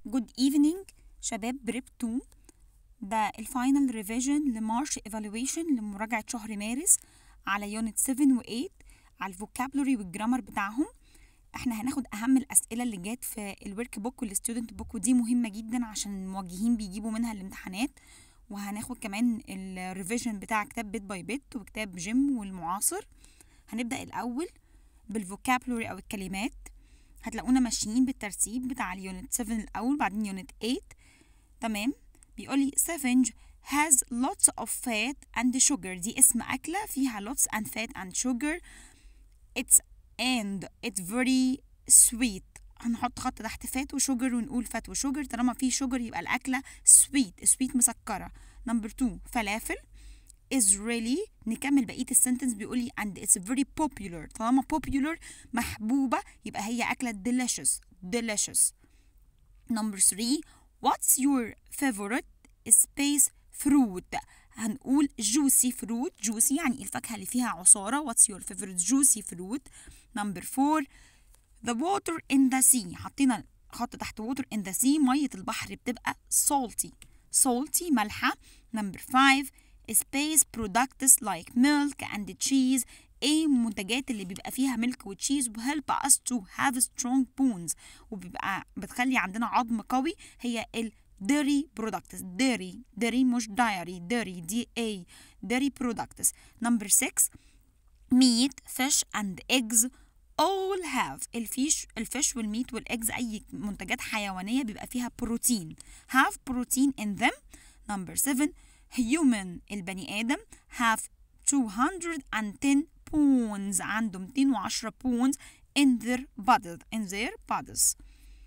جود ايفنينج شباب بريب 2 ده الفاينل ريفيجن لمارش ايفالويشن لمراجعة شهر مارس على يونت 7 و 8 على الفوكابلري والجرامر بتاعهم احنا هناخد اهم الاسئله اللي جات في الورك بوك والستودنت بوك ودي مهمه جدا عشان الموجهين بيجيبوا منها الامتحانات وهناخد كمان الريفيجن بتاع كتاب بيت باي بيت وكتاب جيم والمعاصر هنبدا الاول بالفوكابلري او الكلمات هتلاقونا ماشيين بالترتيب بتاع اليونت 7 الاول بعدين يونت 8 تمام بيقولي سافنج has lots of fat and sugar دي اسم أكلة فيها lots and fat and sugar it's and it's very sweet هنحط خط تحت فات وشوجر ونقول فات وشوجر طالما في شوجر يبقى الأكلة sweet sweet مسكرة نمبر 2 فلافل is really نكمل بقية السنتنس بيقولي and it's very popular طالما popular محبوبة يبقى هي أكلة delicious delicious number 3 what's your favorite space fruit هنقول juicy fruit juicy يعني الفاكهة اللي فيها عصارة what's your favorite juicy fruit number 4 the water in the sea حطينا خط تحت water in the sea مية البحر بتبقى salty salty مالحة number 5 space products like milk and cheese ايه المنتجات اللي بيبقى فيها ملك وتشيز وهيلب us to have strong bones وبيبقى بتخلي عندنا عظم قوي هي ال dairy products dairy dairy مش diary dairy d a dairy products number 6 meat fish and eggs all have الفيش الفيش والميت والاجز اي منتجات حيوانيه بيبقى فيها بروتين have protein in them number 7 human البني ادم have 210 pounds عنده 210 pounds in their bodies in their bodies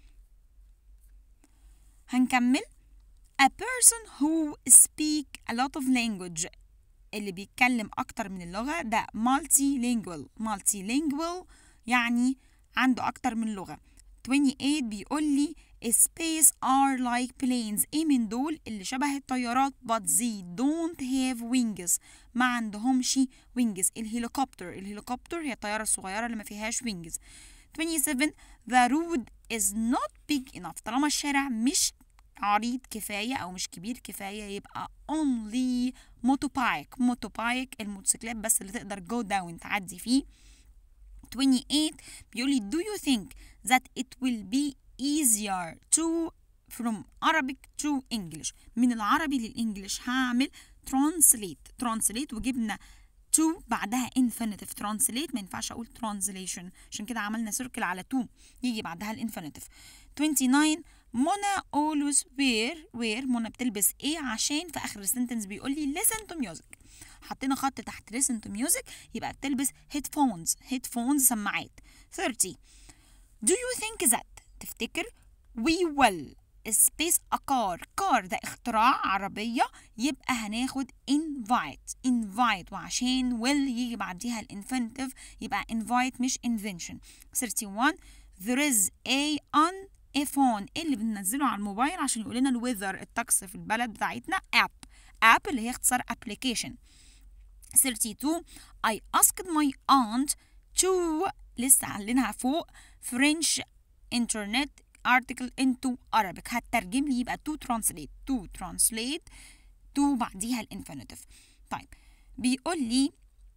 هنكمل a person who speak a lot of language اللي بيتكلم أكتر من اللغة ده multilingual multilingual يعني عنده أكتر من لغة 28 بيقول لي space are like planes ايه من دول اللي شبه الطيارات but they don't have wings ما عندهمش wings الهليكوبتر الهليكوبتر هي الطيارة الصغيرة اللي ما فيهاش wings 27 the road is not big enough طالما الشارع مش عريض كفاية أو مش كبير كفاية يبقى only motorbike motorbike الموتوسيكلات بس اللي تقدر go down تعدي فيه 28 بيقولي do you think that it will be easier to from Arabic to English من العربي للإنجليش هعمل translate translate وجبنا to بعدها infinitive translate ما ينفعش أقول translation عشان كده عملنا سيركل على to يجي بعدها الانفينيتيف 29 منى always wear wear منى بتلبس ايه عشان في اخر السنتنس بيقول لي listen to music حطينا خط تحت listen to music يبقى بتلبس headphones headphones سماعات 30 do you think that تفتكر we will space a car car ده اختراع عربية يبقى هناخد invite invite وعشان will يجي بعديها الانفينيتيف يبقى invite مش invention 31 there is a on ايفون اللي بننزله على الموبايل عشان يقول لنا الويذر الطقس في البلد بتاعتنا اب اب اللي هي اختصار ابلكيشن 32 I asked my aunt to لسه عاملينها فوق French internet article into Arabic هترجم لي يبقى to translate to translate to بعديها الانفينيتيف طيب بيقول لي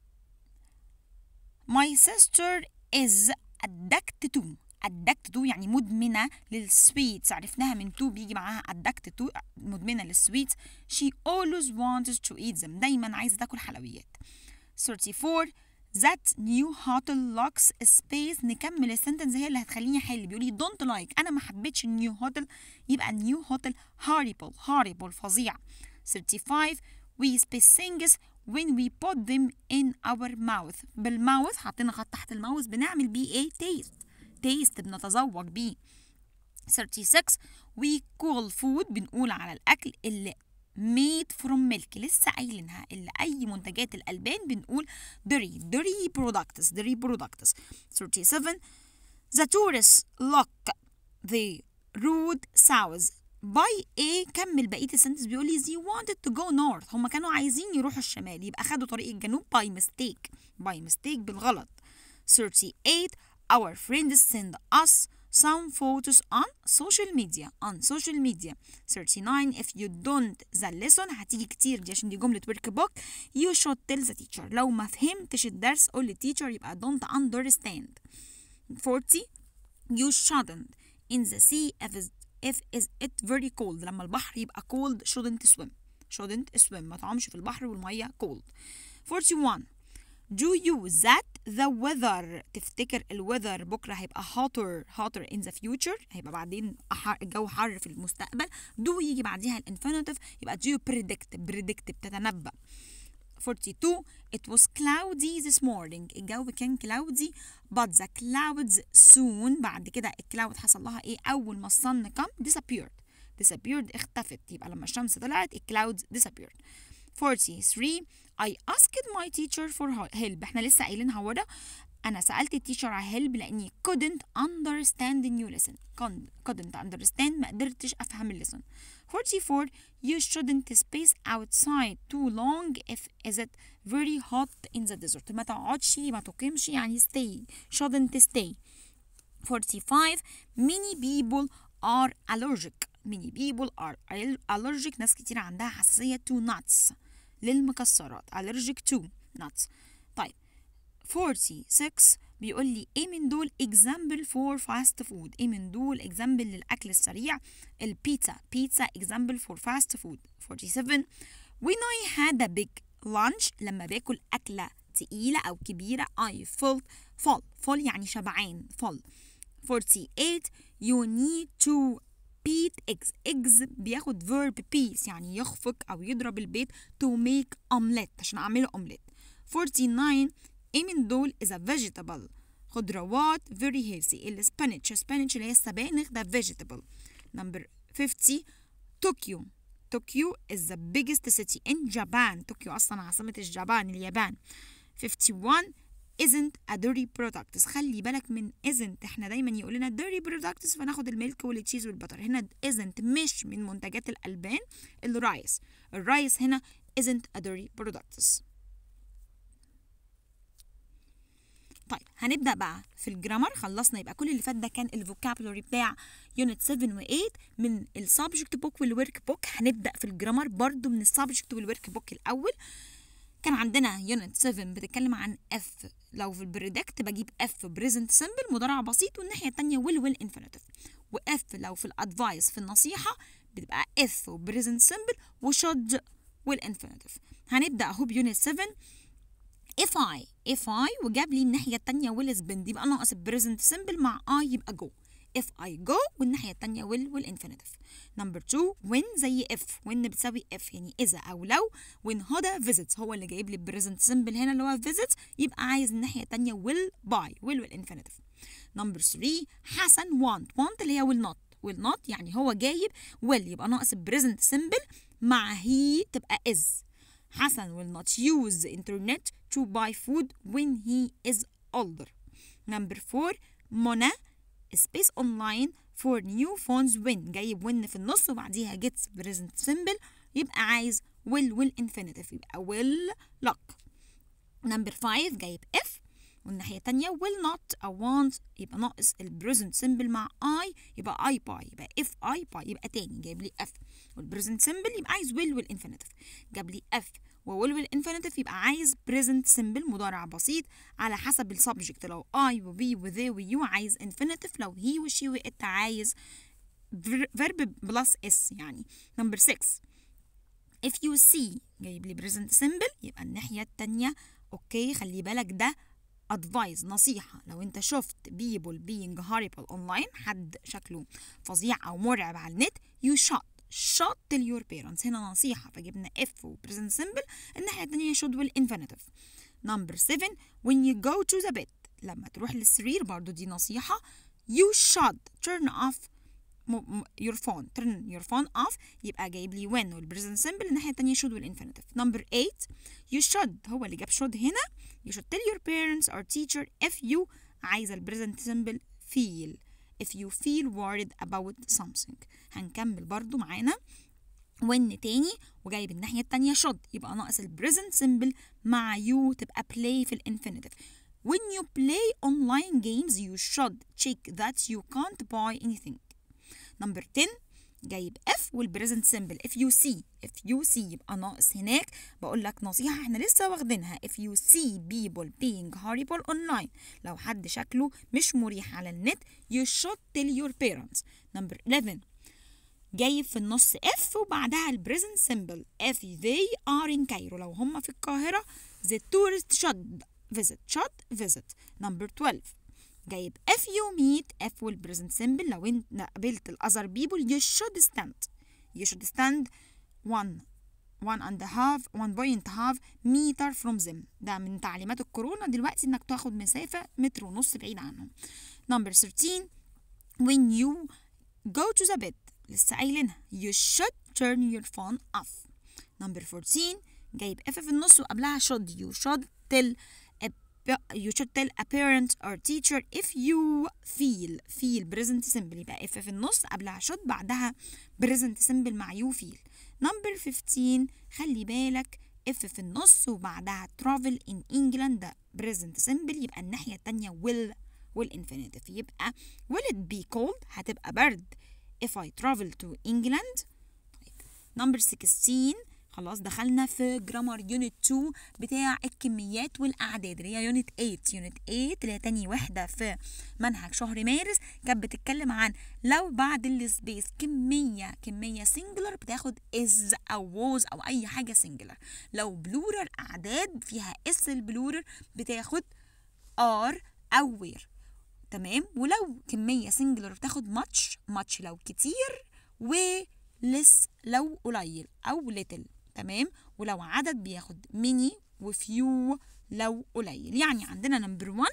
my sister is addicted to addicted to يعني مدمنة للسويتس عرفناها من تو بيجي معاها addicted to مدمنة للسويتس she always wants to eat them دايما عايزة تاكل حلويات 34 that new hotel looks space نكمل السنتنس هي اللي هتخليني احل بيقول لي don't like انا ما حبيتش النيو هوتل يبقى نيو هوتل horrible horrible فظيع 35 we space things when we put them in our mouth بالماوث حطينا خط تحت الماوث بنعمل بيه ايه taste taste بنتذوق بيه 36 we call food بنقول على الأكل اللي made from milk لسه قايلينها اللي أي منتجات الألبان بنقول dairy dairy products dairy products 37 the tourists look the road south by A كمل بقية السنتنس بيقول لي they wanted to go north هم كانوا عايزين يروحوا الشمال يبقى خدوا طريق الجنوب by mistake by mistake بالغلط 38 our friends send us some photos on social media on social media 39 if you don't the lesson هتيجي كتير دي عشان دي جملة work book you should tell the teacher لو ما فهمتش الدرس قول للتيتشر يبقى don't understand 40 you shouldn't in the sea if, is, if is it very cold لما البحر يبقى cold shouldn't swim shouldn't swim ما تعومش في البحر والمية cold 41 do you that the weather تفتكر الويذر بكره هيبقى hotter hotter in the future هيبقى بعدين أحر الجو حر في المستقبل do يجي بعديها الانفينيتيف يبقى do you predict predict بتتنبأ 42 it was cloudy this morning الجو كان cloudy but the clouds soon بعد كده الكلاود حصل لها ايه اول ما الصن كم disappeared disappeared اختفت يبقى لما الشمس طلعت الكلاودز disappeared 43 I asked my teacher for help احنا لسه قايلينها ورا انا سالت التيشر على help لاني couldn't understand the new lesson couldn't understand ما قدرتش افهم الليسن 44 you shouldn't space outside too long if is it very hot in the desert ما تقعدش ما تقيمش يعني stay shouldn't stay 45 many people are allergic many people are allergic ناس كتير عندها حساسية to nuts للمكسرات allergic to nuts طيب 46 بيقول لي ايه من دول example for fast food ايه من دول example للاكل السريع البيتزا بيتزا example for fast food 47 when I had a big lunch لما باكل اكله تقيله او كبيره I felt full full يعني شبعان full 48 you need to beat eggs eggs بياخد verb piece يعني يخفق او يضرب البيت to make omelette عشان اعمله omelette 49 ايه من دول is a vegetable خضروات very healthy السبانيتش سبانيتش اللي هي السبانخ ده vegetable number 50 طوكيو طوكيو is the biggest city in Japan طوكيو أصلا عاصمة اليابان اليابان 51 isn't a dairy products خلي بالك من isn't احنا دايما يقول لنا dairy products فناخد الميلك والتشيز والبتر هنا isn't مش من منتجات الألبان الرايس الرايس هنا isn't a dairy products طيب هنبدا بقى في الجرامر خلصنا يبقى كل اللي فات ده كان الفوكابولري بتاع يونت 7 و8 من السبجكت بوك والورك بوك هنبدا في الجرامر برضو من السبجكت والورك بوك الاول كان عندنا يونت 7 بتتكلم عن اف لو في البريدكت بجيب اف بريزنت سمبل مضارع بسيط والناحيه الثانيه ويل ويل انفينيتيف واف لو في الادفايس في النصيحه بتبقى اف وبريزنت سمبل وشود والانفينيتيف هنبدا اهو بيونت 7 if I if I وجاب لي الناحية التانية will spend يبقى ناقص present simple مع I يبقى go if I go والناحية التانية will والinfinitive number two when زي if when بتساوي if يعني إذا أو لو when هدى visits هو اللي جايب لي present simple هنا اللي هو visits يبقى عايز الناحية التانية will buy will والinfinitive number three حسن want want اللي هي will not will not يعني هو جايب will يبقى ناقص present simple مع he تبقى is Hassan will not use the internet to buy food when he is older. Number four, Mona space online for new phones when جايب when في النص وبعديها gets present simple يبقى عايز will will infinitive يبقى will luck. Number five جايب if والناحية التانية will not أو want يبقى ناقص ال present simple مع I يبقى I buy يبقى if I buy يبقى تاني جايب لي if والpresent simple يبقى عايز will والinfinitive جاب لي if وwill والinfinitive يبقى عايز present simple مضارع بسيط على حسب السبجكت لو I و we و they و you عايز infinitive لو he و she و it عايز verb plus s يعني number 6 if you see جايب لي present simple يبقى الناحية التانية اوكي خلي بالك ده advice نصيحة لو انت شفت people being horrible online حد شكله فظيع او مرعب على النت you should should tell your parents هنا نصيحة فجبنا if و present simple الناحية التانية should والinfinitive number 7 when you go to the bed لما تروح للسرير برضو دي نصيحة you should turn off your phone turn your phone off يبقى جايب لي when والpresent simple الناحية التانية should والinfinitive number 8 you should هو اللي جاب should هنا you should tell your parents or teacher if you عايزة البريزنت simple feel if you feel worried about something هنكمل برضو معانا when تاني وجايب الناحية التانية should يبقى ناقص البريزنت simple مع you تبقى play في الانفينيتيف when you play online games you should check that you can't buy anything number 10 جايب if والبريزنت سيمبل if you see if you see يبقى ناقص هناك بقول لك نصيحة احنا لسه واخدينها if you see people being horrible online لو حد شكله مش مريح على النت you should tell your parents number 11 جايب في النص if وبعدها البريزنت سيمبل if they are in Cairo لو هم في القاهرة the tourist should visit should visit number 12 جايب if you meet if والبريزنت سيمبل لو انت قابلت ال other people you should stand you should stand one one and a half one point half meter from them ده من تعليمات الكورونا دلوقتي انك تاخد مسافة متر ونص بعيد عنهم number 13 when you go to the bed لسه قايلينها you should turn your phone off number 14 جايب if في النص وقبلها should you should tell a you should tell a parent or teacher if you feel feel present simple يبقى if في النص قبلها should بعدها present simple مع you feel number 15 خلي بالك if في النص وبعدها travel in England ده present simple يبقى الناحية التانية will والinfinitive يبقى will it be cold هتبقى برد if I travel to England طيب number 16 خلاص دخلنا في جرامر يونت 2 بتاع الكميات والاعداد اللي هي يونت 8 يونت 8 اللي هي تاني وحده في منهج شهر مارس كانت بتتكلم عن لو بعد السبيس كميه كميه سنجلر بتاخد از او ووز او اي حاجه سنجلر لو بلورال اعداد فيها اس البلورال بتاخد ار او وير تمام ولو كميه سنجلر بتاخد ماتش ماتش لو كتير ولس لو قليل او ليتل تمام ولو عدد بياخد ميني وفيو لو قليل يعني عندنا نمبر 1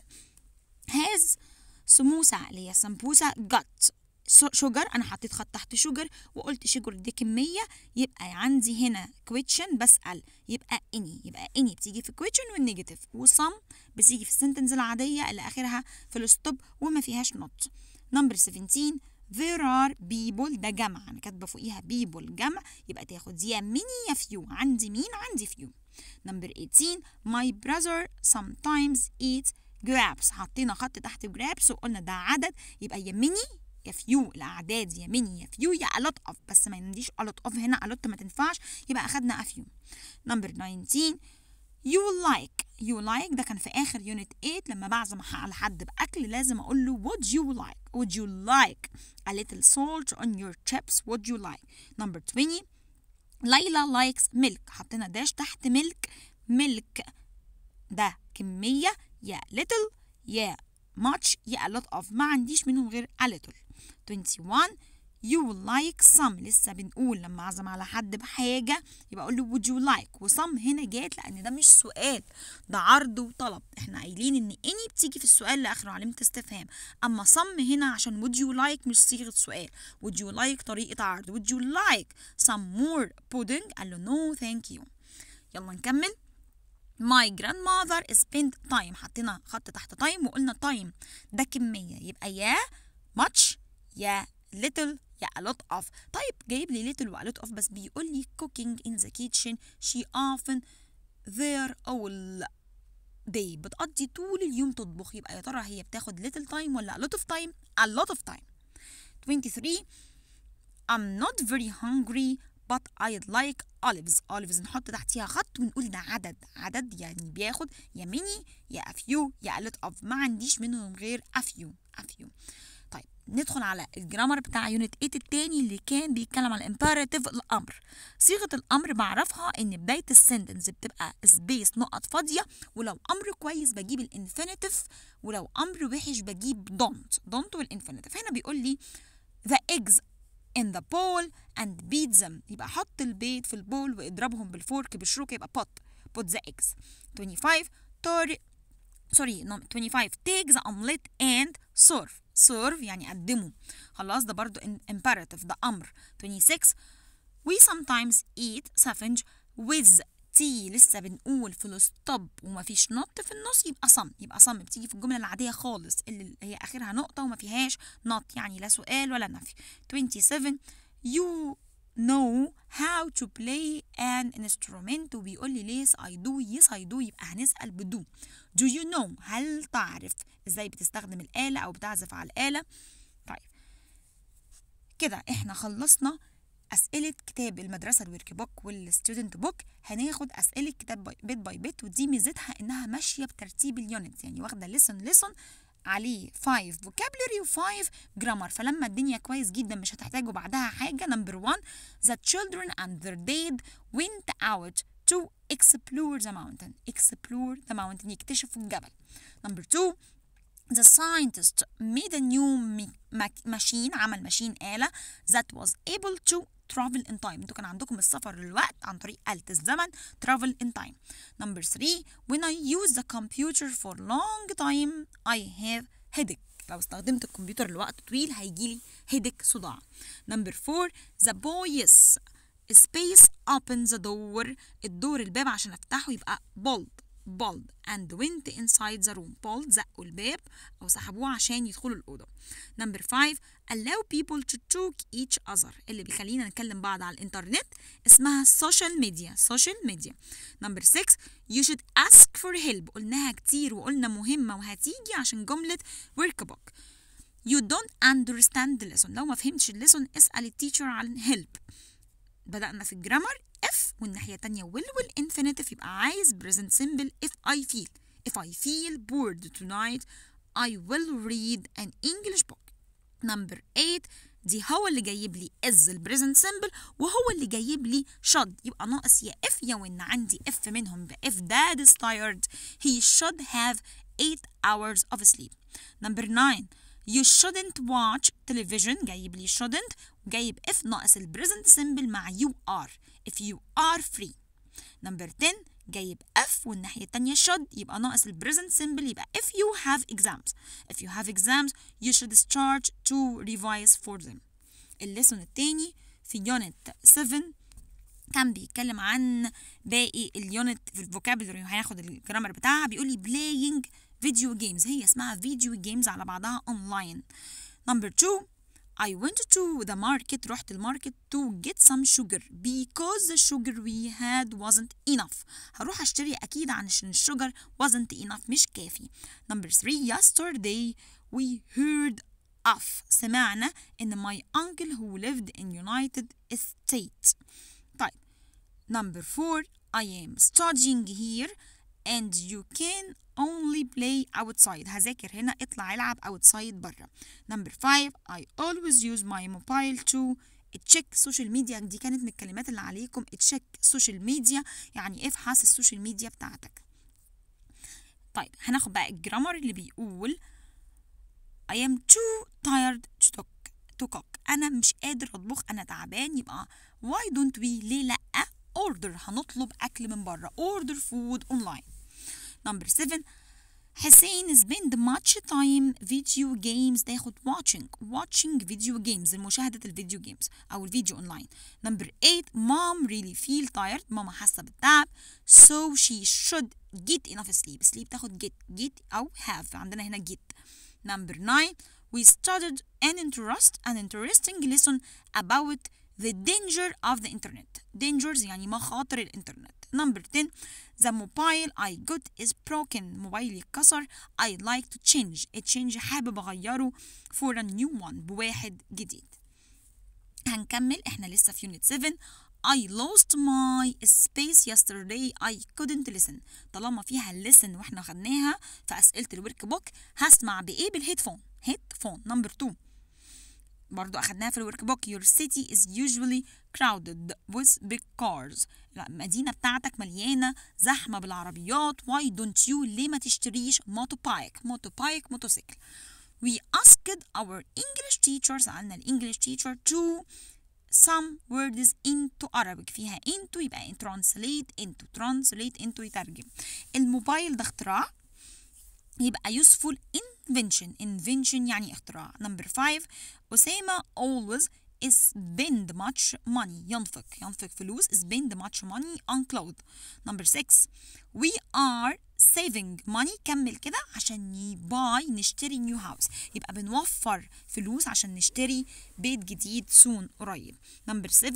هاز سموسة اللي هي سمبوسة جت شجر انا حطيت خط تحت شجر وقلت شجر دي كميه يبقى عندي هنا كويتشن بسال يبقى اني يبقى اني بتيجي في كويتشن والنيجاتيف وصم بتيجي في السنتنس العاديه اللي اخرها في الستوب وما فيهاش نوت نمبر 17 there are people ده جمع انا كاتبه فوقيها people جمع يبقى تاخد يا ميني يا فيو عندي مين عندي فيو نمبر 18 my brother sometimes eats grapes حطينا خط تحت grapes وقلنا ده عدد يبقى يا ميني يا فيو الاعداد يا ميني يا فيو يا a lot of بس ما عنديش a lot of هنا a lot ما تنفعش يبقى اخدنا a few نمبر 19 you like you like ده كان في اخر يونت 8 لما بعزم على حد باكل لازم اقول له would you like would you like a little salt on your chips would you like number 20 ليلى likes milk حطينا داش تحت milk milk ده كمية يا little يا much يا a lot of ما عنديش منهم غير a little 21 you like some لسه بنقول لما اعزم على حد بحاجه يبقى اقول له would you like وصم هنا جات لان ده مش سؤال ده عرض وطلب احنا قايلين ان اني بتيجي في السؤال اللي اخره علامه استفهام اما صم هنا عشان would you like مش صيغه سؤال would you like طريقه عرض would you like some more pudding قال له no thank you يلا نكمل My grandmother spent time حطينا خط تحت time وقلنا time ده كمية يبقى يا much يا little يا a lot of طيب جايب لي little و a lot of بس بيقول لي cooking in the kitchen she often there all day بتقضي طول اليوم تطبخ يبقى يا ترى هي بتاخد little time ولا a lot of time a lot of time 23 I'm not very hungry but I'd like olives olives نحط تحتيها خط ونقول ده عدد عدد يعني بياخد يا ميني يا a few يا a lot of ما عنديش منهم غير a few a few طيب ندخل على الجرامر بتاع يونت 8 التاني اللي كان بيتكلم على الامبيراتيف الامر صيغه الامر بعرفها ان بدايه السنتنس بتبقى سبيس نقط فاضيه ولو امر كويس بجيب الانفينيتيف ولو امر وحش بجيب دونت دونت والانفينيتيف هنا بيقول لي the eggs in the bowl and beat them يبقى حط البيض في البول واضربهم بالفورك بالشوكه يبقى pot put the eggs 25 طارق سوري 25 take the omelet and serve serve يعني قدمه خلاص ده برضو imperative ده أمر 26 we sometimes eat sausage with tea لسه بنقول فول ستوب ومفيش نط في النص يبقى صم يبقى صم بتيجي في الجملة العادية خالص اللي هي آخرها نقطة وما فيهاش نط يعني لا سؤال ولا نفي 27 you know how to play an instrument وبيقول لي yes I do yes I do يبقى هنسأل بدو do you know هل تعرف ازاي بتستخدم الآلة أو بتعزف على الآلة طيب كده احنا خلصنا أسئلة كتاب المدرسة الورك بوك والستودنت بوك هناخد أسئلة كتاب بيت باي بيت ودي ميزتها إنها ماشية بترتيب اليونتس يعني واخدة ليسون ليسون عليه 5 vocabulary و 5 grammar فلما الدنيا كويس جدا مش هتحتاجوا بعدها حاجة نمبر 1 the children and their dad went out to explore the mountain explore the mountain يكتشفوا الجبل نمبر 2 The scientist made a new machine عمل ماشين آلة that was able to travel in time انتوا كان عندكم السفر للوقت عن طريق آلة الزمن travel in time number three when I use the computer for long time I have headache لو استخدمت الكمبيوتر لوقت طويل هيجيلي headache صداع number four the boys space open the door الدور الباب عشان افتحه يبقى bold bold and went inside the room bold زقوا الباب أو سحبوه عشان يدخلوا الأوضة number five allow people to talk each other اللي بيخلينا نتكلم بعض على الإنترنت اسمها social media social media number six you should ask for help قلناها كتير وقلنا مهمة وهتيجي عشان جملة work book you don't understand the lesson لو ما فهمتش الليسون اسأل التيتشر عن help بدأنا في الجرامر if والناحية التانية will والinfinitive يبقى عايز present simple if I feel if I feel bored tonight I will read an English book number 8 دي هو اللي جايب لي is البريزنت سمبل وهو اللي جايب لي should يبقى ناقص يا if يا وان عندي if منهم if dad is tired he should have 8 hours of sleep number 9 you shouldn't watch television جايب لي shouldn't وجايب if ناقص البريزنت سمبل مع you are if you are free number 10 جايب if والناحية التانية should يبقى ناقص البريزنت سمبل يبقى if you have exams if you have exams you should start to revise for them الليسون التاني في يونت 7 كان بيتكلم عن باقي اليونت في الفوكابولري وهناخد الجرامر بتاعها بيقول لي playing فيديو جيمز هي اسمها فيديو جيمز على بعضها اونلاين نمبر 2 I went to the market رحت الماركت to get some sugar because the sugar we had wasn't enough هروح اشتري اكيد عشان الشجر wasn't enough مش كافي number 3 yesterday we heard of سمعنا ان my uncle who lived in United States طيب number 4 I am studying here and you can only play outside هذاكر هنا اطلع العب outside برا number 5 I always use my mobile to تشيك السوشيال ميديا دي كانت من الكلمات اللي عليكم تشيك السوشيال ميديا يعني افحص السوشيال ميديا بتاعتك طيب هناخد بقى الجرامر اللي بيقول I am too tired to cook to cook أنا مش قادر أطبخ أنا تعبان يبقى why don't we ليه لأ order هنطلب أكل من بره order food online number 7 حسين spend much time video games تاخد watching watching video games المشاهدة الفيديو جيمز أو الفيديو أونلاين number 8 mom really feel tired ماما حاسة بالتعب so she should get enough sleep sleep تاخد get get أو have عندنا هنا get number 9 we studied an interest an interesting lesson about the danger of the internet dangers يعني مخاطر الإنترنت number 10 the mobile I got is broken موبايلي اتكسر I like to change change حابب أغيره for a new one بواحد جديد هنكمل احنا لسه في unit 7 I lost my space yesterday I couldn't listen طالما فيها listen واحنا خدناها في أسئلة الورك بوك هسمع بإيه بالهيدفون هيدفون نمبر 2 برضو أخدناها في الورك بوك your city is usually crowded with big cars المدينة بتاعتك مليانة زحمة بالعربيات why don't you ليه ما تشتريش موتو بايك موتو بايك موتوسيكل we asked our English teacher سألنا الإنجليش teacher to some words into Arabic فيها into يبقى translate into translate into يترجم الموبايل ده اختراع يبقى useful invention invention يعني اختراع number five أسامة always spend much money ينفق ينفق فلوس spend much money on clothes number six we are saving money كمل كده عشان باي نشتري نيو هاوس يبقى بنوفر فلوس عشان نشتري بيت جديد soon قريب number seven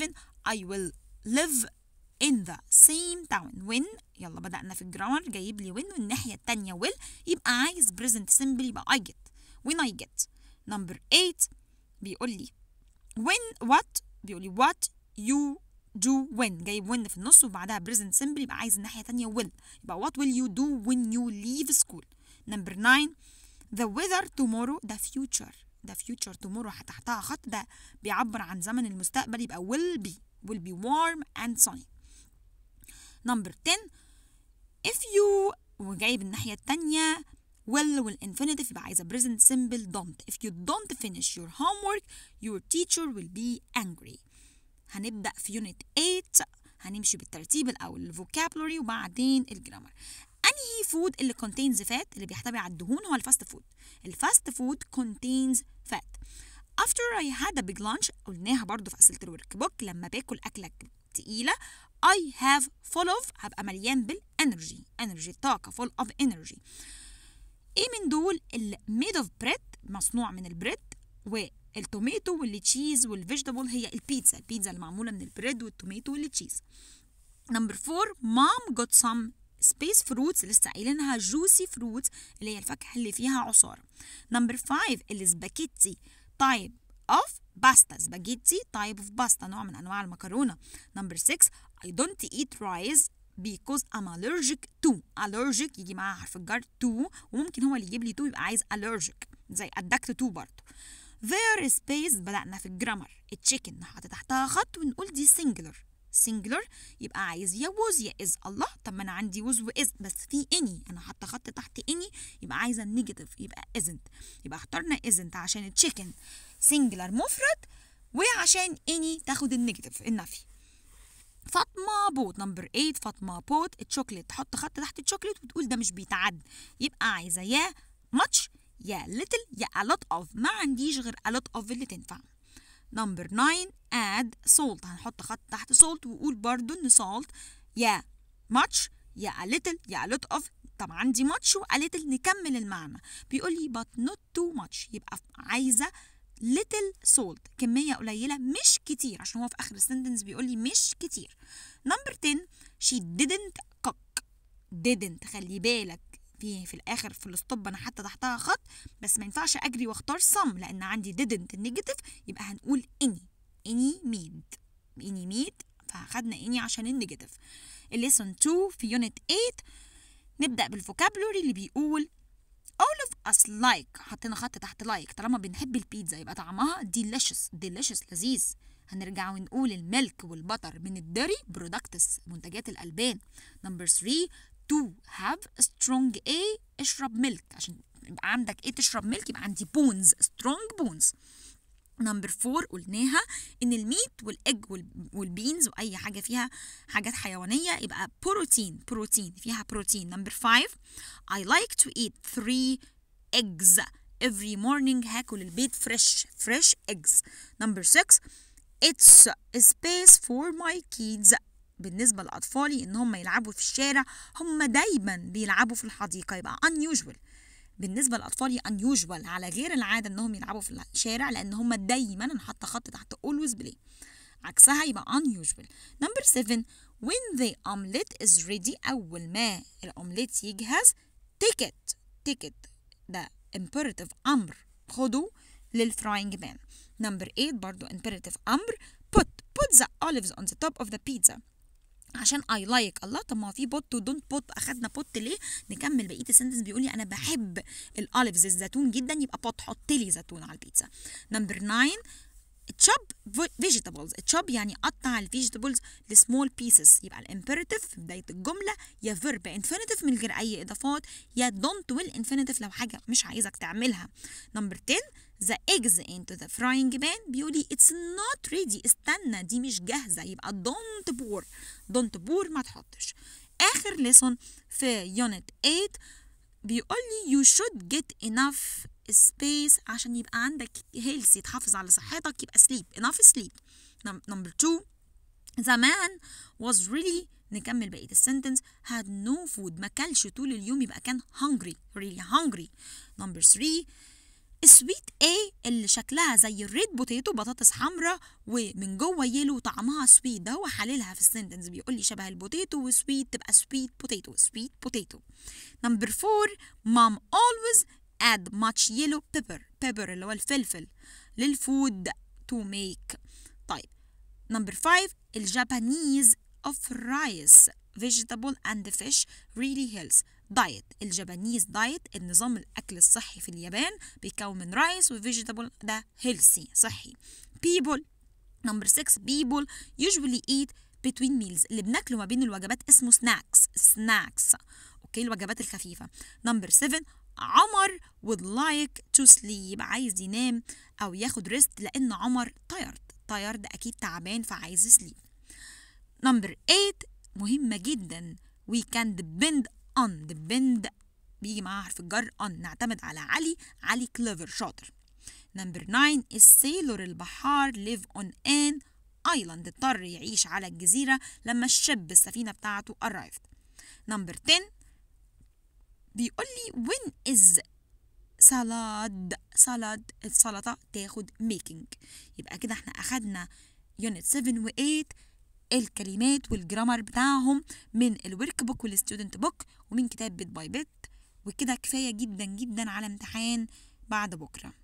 I will live in the same town when يلا بدأنا في الجرامر جايب لي when والناحية التانية will يبقى عايز present simple يبقى I get when I get number 8 بيقول لي when what بيقول لي what you do when جايب when في النص وبعدها present simple يبقى عايز الناحية التانية will يبقى what will you do when you leave school number 9 the weather tomorrow the future the future tomorrow تحتها خط ده بيعبر عن زمن المستقبل يبقى will be will be warm and sunny number 10 if you وجايب الناحية التانية will والinfinitive يبقى عايزة present simple don't if you don't finish your homework your teacher will be angry هنبدأ في unit 8 هنمشي بالترتيب الأول vocabulary وبعدين الجرامر أنهي فود اللي contains fat اللي بيحتوي على الدهون هو الفاست فود الفاست فود contains fat after I had a big lunch قلناها برضو في أسئلة الورك بوك لما باكل أكلة تقيلة I have full of هبقى مليان بالانرجي انرجي طاقة full of energy ايه من دول اللي made of bread مصنوع من البريد والتوميتو والتشيز والفيجيتابل هي البيتزا البيتزا اللي معمولة من البريد والتوميتو والتشيز نمبر 4 mom got some سبيس فروتس لسه قايلينها جوسي فروتس اللي هي الفاكهه اللي فيها عصاره نمبر 5 السباكيتي تايب اوف باستا سباجيتي تايب اوف باستا نوع من انواع المكرونه نمبر 6 I don't eat rice because I'm allergic to allergic يجي معاها حرف الجر to وممكن هو اللي يجيب لي to يبقى عايز allergic زي addict to برضه there is space بدأنا في الجرامر التشيكن نحط تحتها خط ونقول دي singular singular يبقى عايز يا was يا is الله طب ما انا عندي was و is بس في any انا حاطه خط تحت any يبقى عايزه النيجاتيف يبقى isn't يبقى اخترنا isn't عشان التشيكن singular مفرد وعشان any تاخد النيجاتيف النفي فاطمه بوت نمبر 8 فاطمه بوت الشوكليت تحط خط تحت الشوكليت وتقول ده مش بيتعد يبقى عايزه يا much يا little يا a lot of ما عنديش غير a lot of اللي تنفع نمبر 9 add salt هنحط خط تحت salt وقول برضو ان salt يا much يا a little يا a lot of طب عندي much و a little نكمل المعنى بيقول لي but not too much يبقى عايزة little salt كمية قليلة مش كتير عشان هو في آخر السنتنس بيقول لي مش كتير نمبر 10 she didn't cook didn't خلي بالك في في الاخر في الستوب انا حتى تحتها خط بس ما ينفعش اجري واختار some لان عندي didn't النيجاتيف يبقى هنقول any any made any made فاخدنا any عشان النيجاتيف الليسون 2 في يونت 8 نبدا بالفوكابلوري اللي بيقول all of us like حطينا خط تحت like طالما بنحب البيتزا يبقى طعمها delicious delicious لذيذ هنرجع ونقول الملك والبطر من الدري برودكتس منتجات الألبان نمبر 3 to have strong A اشرب ملك عشان يبقى عندك ايه تشرب ملك يبقى عندي بونز strong bones نمبر فور قلناها ان الميت والاج والبينز واي حاجه فيها حاجات حيوانيه يبقى بروتين بروتين فيها بروتين نمبر 5 I like to eat three eggs every morning هاكل البيض فريش فريش eggs نمبر 6 it's a space for my kids بالنسبة لأطفالي إن هم يلعبوا في الشارع هم دايما بيلعبوا في الحديقة يبقى unusual بالنسبة لأطفالي unusual على غير العادة إنهم يلعبوا في الشارع لأن هم دايما أنا حاطة خط تحت always play عكسها يبقى unusual number 7 when the omelet is ready أول ما الأومليت يجهز take it take it ده imperative أمر خده للفراينج بان number 8 برضو imperative أمر put put the olives on the top of the pizza عشان اي لايك like. الله طب ما في بوت ودونت بوت اخدنا بوت ليه نكمل بقيه السنتنس بيقول لي انا بحب الاوليفز الزيتون جدا يبقى بوت حط لي زيتون على البيتزا نمبر 9 تشوب فيجيتابلز تشوب يعني قطع الفيجيتابلز لسمول بيسز يبقى الامبيراتيف في بدايه الجمله يا فيرب انفينيتيف من غير اي اضافات يا دونت ويل انفينيتيف لو حاجه مش عايزك تعملها نمبر 10 the eggs into the frying pan بيقولي it's not ready استنى دي مش جاهزة يبقى don't pour don't pour ما تحطش آخر lesson في unit 8 بيقول لي you should get enough space عشان يبقى عندك healthy تحافظ على صحتك يبقى sleep enough sleep number 2 the man was really نكمل بقية السنتنس had no food ما كلش طول اليوم يبقى كان hungry really hungry number 3 السويت A اللي شكلها زي الريد بوتيتو بطاطس حمراء ومن جوه يلو طعمها سويت ده هو حللها في السنتنس بيقول لي شبه البوتيتو وسويت تبقى سويت بوتيتو سويت بوتيتو نمبر 4 mom always add much yellow pepper pepper اللي هو الفلفل للفود to make طيب نمبر 5 الجابانيز of rice vegetable and fish really helps دايت الجابانيز دايت النظام الاكل الصحي في اليابان بيتكون من رايس وفيجيتابل ده هيلثي صحي people نمبر 6 people usually eat between meals اللي بناكله ما بين الوجبات اسمه snacks snacks اوكي الوجبات الخفيفه نمبر 7 عمر would like to sleep عايز ينام او ياخد ريست لان عمر tired tired اكيد تعبان فعايز يسليب نمبر 8 مهمه جدا we can depend on depend بيجي معاها حرف الجر on نعتمد على علي علي كليفر شاطر نمبر 9 السيلور البحار live on an island اضطر يعيش على الجزيرة لما الشب السفينة بتاعته arrived نمبر 10 بيقول لي when is سلاد سلاد السلطة تاخد making يبقى كده احنا أخدنا يونت 7 و 8 الكلمات والجرامر بتاعهم من الورك بوك والستودنت بوك ومن كتاب بيت باي بيت وكده كفاية جدا جدا على امتحان بعد بكرة